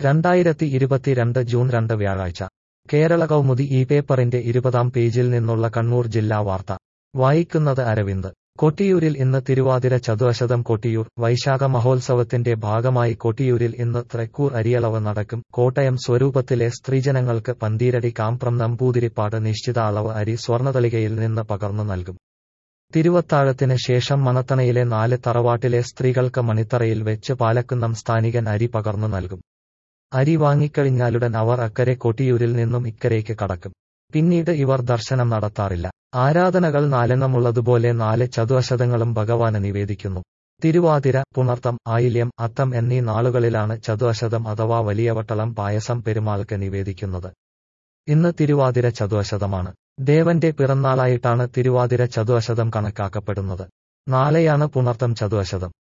രണ്ടായിരത്തി ഇരുപത്തിരണ്ട് ജൂൺ രണ്ട് വ്യാഴാഴ്ച കേരള കൗമുദി ഈ പേപ്പറിന്റെ ഇരുപതാം പേജിൽ നിന്നുള്ള കണ്ണൂർ ജില്ലാ വാർത്ത വായിക്കുന്നത് അരവിന്ദ് കൊട്ടിയൂരിൽ ഇന്ന് തിരുവാതിര ചതുവശതം കൊട്ടിയൂർ വൈശാഖ മഹോത്സവത്തിന്റെ ഭാഗമായി കൊട്ടിയൂരിൽ ഇന്ന് തൃക്കൂർ അരിയളവ് നടക്കും കോട്ടയം സ്വരൂപത്തിലെ സ്ത്രീജനങ്ങൾക്ക് പന്തീരടി കാമ്പ്രം നമ്പൂതിരിപ്പാട് നിശ്ചിത അളവ് അരി സ്വർണതളികയിൽ നിന്ന് പകർന്നു നൽകും തിരുവത്താഴത്തിന് ശേഷം മണത്തണയിലെ നാല് തറവാട്ടിലെ സ്ത്രീകൾക്ക് മണിത്തറയിൽ വെച്ച് പാലക്കുന്നം സ്ഥാനികൻ അരി പകർന്നു നൽകും അരി വാങ്ങിക്കഴിഞ്ഞാലുടൻ അവർ അക്കരെ കൊട്ടിയൂരിൽ നിന്നും ഇക്കരയ്ക്ക് കടക്കും പിന്നീട് ഇവർ ദർശനം നടത്താറില്ല ആരാധനകൾ നാലെണ്ണമുള്ളതുപോലെ നാല് ചതുവശതങ്ങളും ഭഗവാന് നിവേദിക്കുന്നു തിരുവാതിര പുണർത്തം ആയില്യം അത്തം എന്നീ നാളുകളിലാണ് ചതുവശതം അഥവാ വലിയവട്ടളം പായസം പെരുമാൾക്ക് നിവേദിക്കുന്നത് ഇന്ന് തിരുവാതിര ചതുവശതമാണ് ദേവന്റെ പിറന്നാളായിട്ടാണ് തിരുവാതിര ചതുവശതം കണക്കാക്കപ്പെടുന്നത് നാളെയാണ് പുണർത്തം ചതുവശതം